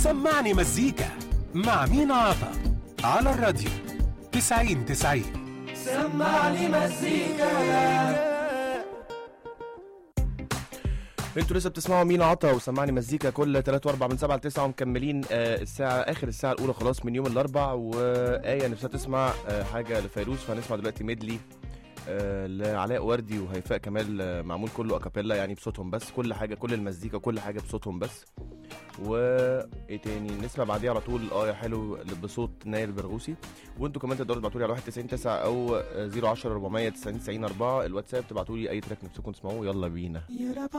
سمعني مزيكا مع مين عطا على الراديو 90 90 سمعني مزيكا انتوا لسه بتسمعوا مين عطا وسمعني مزيكا كل 3 و4 من 7 ل 9 ومكملين آه، الساعه اخر الساعه الاولى خلاص من يوم الاربع وايه نفسها تسمع آه، حاجه لفيروز فهنسمع دلوقتي ميدلي آه، لعلاء وردي وهيفاء كمال آه، معمول كله اكابيلا يعني بصوتهم بس كل حاجه كل المزيكا كل حاجه بصوتهم بس و ايه تاني نسمع بعديه على طول اه يا حلو بصوت نايل البرغوثي وانتوا كمان تقدروا تبعتوا لي على 19 او 010 400 90 90 4 الواتساب تبعتوا لي اي تراك نفسكم تسمعوه يلا بينا